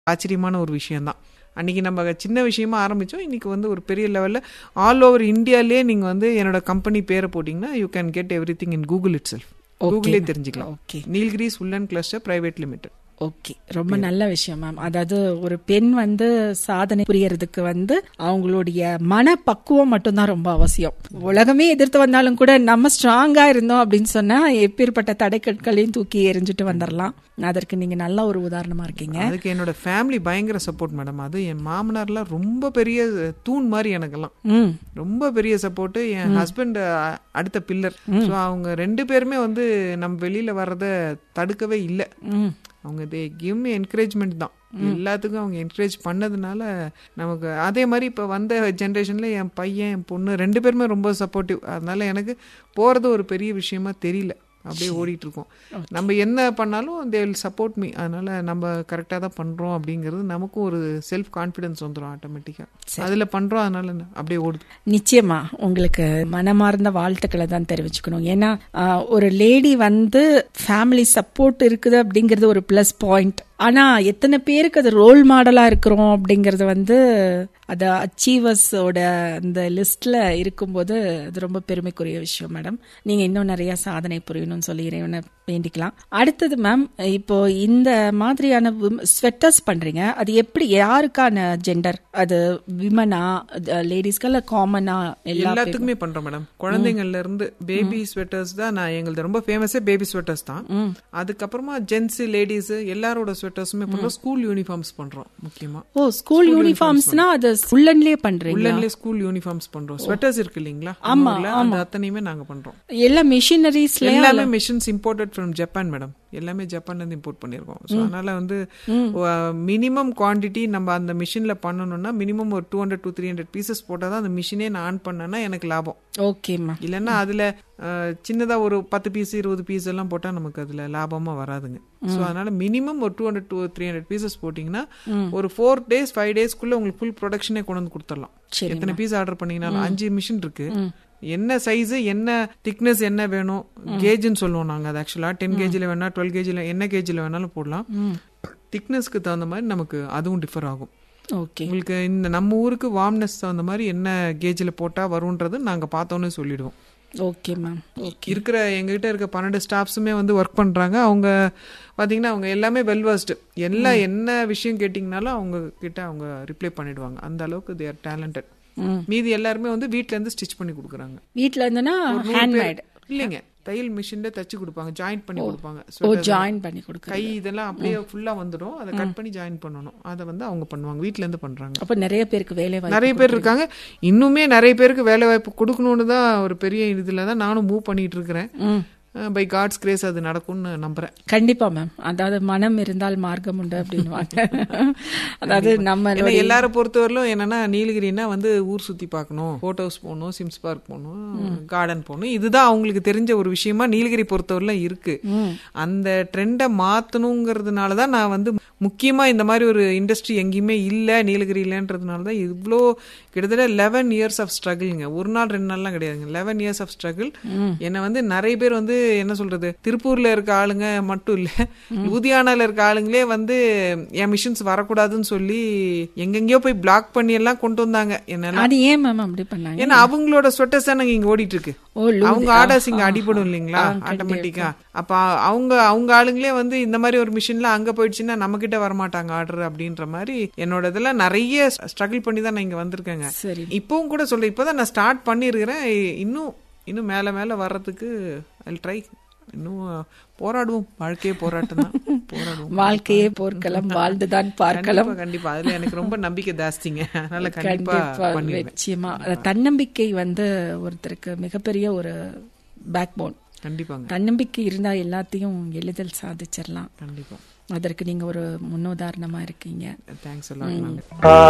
ஆச்சரியமான ஒரு விஷயம்தான் அன்றைக்கி நம்ம சின்ன விஷயமா ஆரம்பித்தோம் இன்றைக்கி வந்து ஒரு பெரிய லெவலில் ஆல் ஓவர் இந்தியாலே நீங்கள் வந்து என்னோட கம்பெனி பேரை போட்டிங்கன்னா you can get everything in Google itself கூகுளே தெரிஞ்சுக்கலாம் ஓகே நீல்கிரிஸ் உள்ளன் கிளஸ்டர் பிரைவேட் லிமிடெட் ஓகே ரொம்ப நல்ல விஷயம் மேம் அதாவது ஒரு பெண் வந்து சாதனை புரியறதுக்கு வந்து அவங்களுடைய மனப்பக்குவம் மட்டும்தான் ரொம்ப அவசியம் உலகமே எதிர்த்து வந்தாலும் கூட நம்ம ஸ்ட்ராங்கா இருந்தோம் அப்படின்னு சொன்னா எப்பேற்பட்ட தடைக்கற்களையும் தூக்கி எரிஞ்சுட்டு வந்துடலாம் அதற்கு நீங்க நல்ல ஒரு உதாரணமா இருக்கீங்க அதுக்கு என்னோட ஃபேமிலி பயங்கர சப்போர்ட் மேடம் அது என் மாமனார்லாம் ரொம்ப பெரிய தூண் மாதிரி எனக்கெல்லாம் ம் ரொம்ப பெரிய சப்போர்ட்டு என் ஹஸ்பண்ட் அடுத்த பில்லர் ஸோ அவங்க ரெண்டு பேருமே வந்து நம்ம வெளியில வர்றத தடுக்கவே இல்லை ம் அவங்க தே கிவ் மீ என்கரேஜ்மெண்ட் தான் எல்லாத்துக்கும் அவங்க என்கரேஜ் பண்ணதுனால நமக்கு அதே மாதிரி இப்போ வந்த ஜென்ரேஷனில் என் பையன் என் பொண்ணு ரெண்டு பேருமே ரொம்ப சப்போர்ட்டிவ் அதனால எனக்கு போகிறது ஒரு பெரிய விஷயமா தெரியல அப்படியே ஓடிட்டு இருக்கோம் நம்ம என்ன பண்ணாலும் தே வில் சப்போர்ட் மீ அதனால நம்ம கரெக்டாக தான் பண்ணுறோம் அப்படிங்கிறது நமக்கும் ஒரு செல்ஃப் கான்ஃபிடன்ஸ் வந்துடும் ஆட்டோமேட்டிக்காக அதில் பண்ணுறோம் அதனால என்ன அப்படியே ஓடுது நிச்சயமா உங்களுக்கு மனமார்ந்த வாழ்த்துக்களை தான் தெரிவிச்சுக்கணும் ஏன்னா ஆஹ், ஒரு லேடி வந்து ஃபேமிலி சப்போர்ட் இருக்குது அப்படிங்கிறது ஒரு ப்ளஸ் பாயிண்ட் ஆனா எத்தனை பேருக்கு அது ரோல் மாடலா இருக்கிறோம் அப்படிங்கறது வந்து அது அச்சீவர்ஸோட அந்த லிஸ்ட்ல இருக்கும்போது அது ரொம்ப பெருமைக்குரிய விஷயம் மேடம் நீங்க இன்னும் நிறைய சாதனை புரியணும்னு சொல்லி இறைவனை வேண்டிக்கலாம் அடுத்தது மேம் இப்போ இந்த மாதிரியான ஸ்வெட்டர்ஸ் பண்றீங்க அது எப்படி யாருக்கான ஜெண்டர் அது விமனா லேடிஸ்க்கு இல்ல காமனா எல்லா எல்லாத்துக்குமே பண்றோம் மேடம் குழந்தைங்கள்ல இருந்து பேபி ஸ்வெட்டர்ஸ் தான் நான் எங்களது ரொம்ப ஃபேமஸே பேபி ஸ்வெட்டர்ஸ் தான் அதுக்கப்புறமா ஜென்ஸ் லேடிஸ் எல்லாரோட ஸ்வெட்டர்ஸுமே பண்றோம் ஸ்கூல் யூனிஃபார்ம்ஸ் பண்றோம் முக்கியமா ஓ ஸ்கூல் யூனிஃபார்ம்ஸ்னா அது உள்ளன்லயே பண்றீங்க உள்ளன்லயே ஸ்கூல் யூனிஃபார்ம்ஸ் பண்றோம் ஸ்வெட்டர்ஸ் இருக்கு இல்லீங்களா ஆமா அந்த அத்தனையுமே நாங்க பண்றோம் எல்லா மிஷினரிஸ்ல எல்லாமே machines imported from Japan madam எல்லாமே ஜப்பான்ல இருந்து இம்போர்ட் பண்ணிருக்கோம் ஸோ அதனால வந்து மினிமம் குவாண்டிட்டி நம்ம அந்த மிஷின்ல பண்ணணும்னா மினிமம் ஒரு two hundred two three hundred pieces போட்டால் தான் அந்த மிஷினே நான் ஆன் பண்ணேன்னா எனக்கு லாபம் ஓகேம்மா இல்லைன்னா அதுல அஹ், சின்னதா ஒரு பத்து பீஸ் இருபது பீஸ் எல்லாம் போட்டா நமக்கு அதுல லாபமா வராதுங்க ஸோ அதனால மினிமம் ஒரு two hundred two three hundred pieces போட்டிங்கன்னா ஒரு ஃபோர் டேஸ் ஃபைவ் டேஸ்க்குள்ள உங்களுக்கு ஃபுல் ப்ரொடக்ஷனே கொண்டு வந்து கொடுத்துடலாம் சரி எத்தனை பீஸ் ஆர்டர் பண்ணீங்கனாலும் அஞ்சு மிஷின் இருக்கு என்ன சைஸ் என்ன திக்னஸ் என்ன வேணும் கேஜ்னு சொல்லுவோம் நாங்க அது ஆக்சுவலா டென் கேஜில வேணா டுவெல் கேஜில என்ன கேஜில வேணாலும் போடலாம் திக்னஸ்க்கு தகுந்த மாதிரி நமக்கு அதுவும் டிஃபர் ஆகும் ஓகே உங்களுக்கு இந்த நம்ம ஊருக்கு வார்ம்னஸ் தகுந்த மாதிரி என்ன கேஜில் போட்டா வரும்ன்றது நாங்க பார்த்தோன்னே சொல்லிடுவோம் ஓகே மேம் இருக்கிற எங்ககிட்ட இருக்க பன்னெண்டு ஸ்டாஃப்ஸுமே வந்து ஒர்க் பண்றாங்க அவங்க பாத்தீங்கன்னா அவங்க எல்லாமே வெல்வர்ஸ்டு எல்லா என்ன விஷயம் கேட்டிங்கனாலும் அவங்க கிட்ட அவங்க ரிப்ளை பண்ணிடுவாங்க அந்த அளவுக்கு தேர் டேலண்டட் ம். மீதி எல்லாருமே வந்து வீட்ல இருந்து ஸ்டிச் பண்ணி கொடுக்குறாங்க வீட்ல இருந்தனா ஹேண்ட்மேட் இல்லைங்க தையல் மிஷின்ல தச்சு கொடுப்பாங்க ஜாயின் பண்ணி கொடுப்பாங்க ஓ sweater ஜாயின் பண்ணி கொடுக்க கை இதெல்லாம் அப்படியே ஃபுல்லா வந்துடும் அதை கட் பண்ணி ஜாயின் பண்ணணும் அதை வந்து அவங்க பண்ணுவாங்க வீட்ல இருந்து பண்றாங்க அப்ப நிறைய பேருக்கு வேலை வாய்ப்பு நிறைய பேர் இருக்காங்க இன்னுமே நிறைய பேருக்கு வேலை வாய்ப்பு கொடுக்கணும்னு தான் ஒரு பெரிய இதுல தான் நானும் மூவ் பண்ணிட்டு இருக்கிறேன் ம். பை காட்ஸ் கிரேஸ் அது நடக்கும்னு நம்புறேன் கண்டிப்பா மேம் அதாவது மனம் இருந்தால் மார்க்கம் உண்டு அப்படின்னுவாங்க அதாவது நம்ம ஏன்னா எல்லார பொறுத்தவரையிலும் என்னன்னா நீலகிரினா வந்து ஊர் சுத்தி பார்க்கணும் போட்டோஸ் போகணும் சிம்ஸ் பார்க் போகணும் கார்டன் போகணும் இதுதான் அவங்களுக்கு தெரிஞ்ச ஒரு விஷயமா நீலகிரி பொறுத்தவரையிலும் இருக்கு அந்த ட்ரெண்டை மாத்தணுங்கிறதுனால தான் நான் வந்து முக்கியமா இந்த மாதிரி ஒரு இண்டஸ்ட்ரி எங்கேயுமே இல்லை நீலகிரியிலன்றதுனால தான் இவ்வளோ கிட்டத்தட்ட லெவன் இயர்ஸ் ஆஃப் ஸ்ட்ரகிள்ங்க ஒரு நாள் ரெண்டு நாள்லாம் கிடையாதுங்க லெவன் இயர்ஸ் ஆஃப் ஸ்ட்ரகிள் என்னை வந்து நிறைய பேர் வந்து என்ன சொல்றது திருப்பூர்ல இருக்க ஆளுங்க மட்டும் இல்ல லூதியானால இருக்க ஆளுங்களே வந்து என் மிஷின்ஸ் வரக்கூடாதுன்னு சொல்லி எங்கெங்கயோ போய் பிளாக் பண்ணி எல்லாம் கொண்டு வந்தாங்க என்னெல்லாம் அது ஏன் மேம் அப்படி பண்ணாங்க ஏன்னா அவங்களோட ஸ்வெட்டர்ஸ் தானே இங்க ஓடிட்டு இருக்கு ஓ லூ- அவங்க ஆர்டர்ஸ் இங்க அடிபடும் இல்லைங்களா ஆட்டோமேட்டிக்கா அப்ப அவங்க அவங்க ஆளுங்களே வந்து இந்த மாதிரி ஒரு மிஷின்ல அங்க போயிடுச்சுன்னா நம்ம கிட்ட வரமாட்டாங்க ஆர்டர் அப்படின்ற மாதிரி என்னோட இதெல்லாம் நிறைய ஸ்ட்ரகிள் பண்ணி தான் நான் இங்க வந்திருக்கேங்க சரி இப்பவும் கூட சொல்றேன் இப்பதான் நான் ஸ்டார்ட் பண்ணிருக்கிறேன் இன்னும் இன்னும் மேல மேல வர்றதுக்கு ஐ ட்ரை இன்னும் போராடுவோம் வாழ்க்கையே போராட்டம் தான் போராடுவோம் வாழ்க்கையே போர்க்களம் வாழ்ந்துதான் பார்க்கலாம் கண்டிப்பா கண்டிப்பா அதுல எனக்கு ரொம்ப நம்பிக்கை ஜாஸ்திங்க அதனால கண்டிப்பா கண்டிப்பா பண்ணிடுவேன் நிச்சயமா அது தன்னம்பிக்கை வந்து ஒருத்தருக்கு மிகப்பெரிய ஒரு பேக் போன் கண்டிப்பாங்க தன்னம்பிக்கை இருந்தா எல்லாத்தையும் எளிதில் சாதிச்சிடலாம் கண்டிப்பா அதற்கு நீங்க ஒரு முன்னுதாரணமா இருக்கீங்க தேங்க்ஸ் எல்லாம்